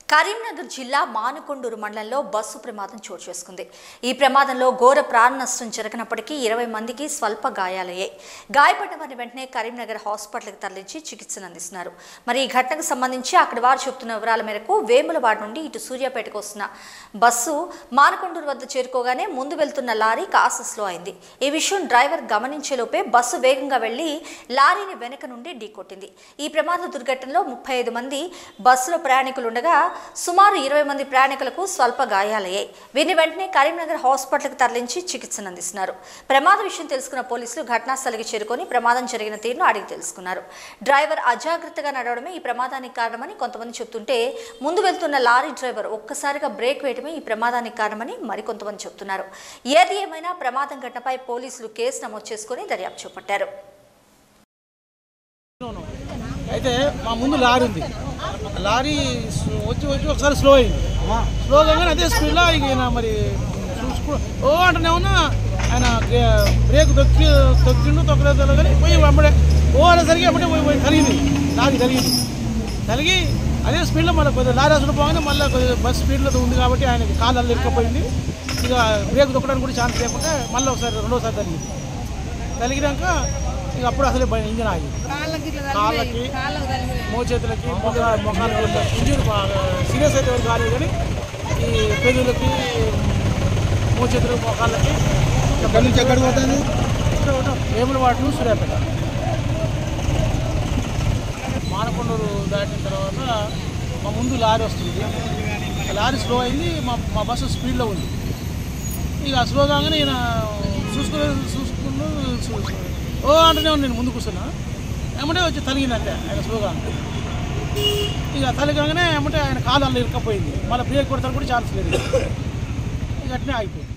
కరీంనగర్ జిల్లా మానుకొండూరు మండలంలో బస్సు ప్రమాదం చోటు చేసుకుంది ఈ ప్రమాదంలో ఘోర ప్రాణ నష్టం జరిగినప్పటికీ ఇరవై మందికి స్వల్ప గాయాలయ్యాయి గాయపడ్డ వారిని వెంటనే కరీంనగర్ హాస్పిటల్కి తరలించి చికిత్సను అందిస్తున్నారు మరి ఈ ఘటనకు సంబంధించి అక్కడి వారు చెబుతున్న వివరాల మేరకు వేములవాడ నుండి ఇటు సూర్యాపేటకు వస్తున్న బస్సు మానకొండూరు వద్ద చేరుకోగానే ముందు వెళ్తున్న లారీ కాస్త స్లో అయింది ఈ విషయం డ్రైవర్ గమనించేలోపే బస్సు వేగంగా వెళ్లి లారీని వెనక నుండి ఢీకొట్టింది ఈ ప్రమాద దుర్ఘటనలో ముప్పై ఐదు మంది బస్సులో ప్రయాణికులు ఉండగా సుమారు ఇరవై మంది ప్రయాణికులకు స్వల్ప గాయాలయ్యాయి వీరిని వెంటనే కరీంనగర్ హాస్పిటల్కి తరలించి చికిత్సను అందిస్తున్నారు ప్రమాద విషయం తెలుసుకున్న పోలీసులు ఘటనా స్థలికి చేరుకొని ప్రమాదం జరిగిన తీరును అడిగి తెలుసుకున్నారు డ్రైవర్ అజాగ్రత్తగా నడవడమే ఈ ప్రమాదానికి కారణమని కొంతమంది చెబుతుంటే ముందు వెళ్తున్న లారీ డ్రైవర్ ఒక్కసారిగా బ్రేక్ వేయడమే ఈ ప్రమాదానికి కారణమని మరికొంతమంది చెబుతున్నారు ఏది ఏమైనా ప్రమాదం ఘటనపై పోలీసులు కేసు నమోదు చేసుకుని దర్యాప్తు చేపట్టారు అవును. అయితే మా ముందు లారీ ఉంది లారీ స్- వచ్చి వచ్చి ఒకసారి స్లో అయింది స్లో కాగానే అదే స్పీడ్లో ఇక ఈయన మరి చూసుకో ఓ అంటూనే ఉన్నా ఆయన గే- బ్రేక్ తొక్కి తొక్కిండు తొక్కలేదు తెలియదు కానీ పోయి వెంబడే ఓ అనేసరికి వెంబడే పోయి పోయి కలిగింది లారీ కలిగింది కలిగి అదే స్పీడ్లో మళ్ళీ కొద్దిగా లారీ అసలు పోగానే మళ్ళీ కొద్దిగా బస్ స్పీడ్లో ఉంది కాబట్టి ఆయనకి కాలు అల్లు ఇరుక్కపోయింది ఇక బ్రేక్ తొక్కడానికి కూడా ఛాన్స్ లేకుండా మళ్ళీ ఒకసారి రెండోసారి కలిగింది కలిగినాక ఇక అప్పుడు అసలే భయం ఇంజన్ ఆగింది కాళ్ళకి మోచేతులకి మొక్క మొఖాలకి ఇంజన్ సీరియస్ అయితే ఎవరు కాలేదు కానీ ఈ పెదులకి మోచేతులు మొఖాలకి ఎక్కడి నుంచి ఎక్కడికి పోతుంది వేములవాడను సూర్యాపేట మానకొండూరు దాటిన తర్వాత మా ముందు లారీ వస్తుంది ఆ లారీ స్లో అయింది మా మా బస్సు స్పీడ్లో ఉంది ఇక స్లో కాగానే ఈయన చూసుకుని చూసుకుని చూ- ఓ అంటేనే నేను ముందు కూర్చున్నా ఏమంటే వచ్చి తలిగిందంటే ఆయన స్లోగా ఇక తలిగానే ఏమంటే ఆయన కాలు అల్ల ఇరకపోయింది మళ్ళీ బ్రేక్ కొడతాను కూడా ఛాన్స్ లేదు ఇక అట్నే ఆగిపోయింది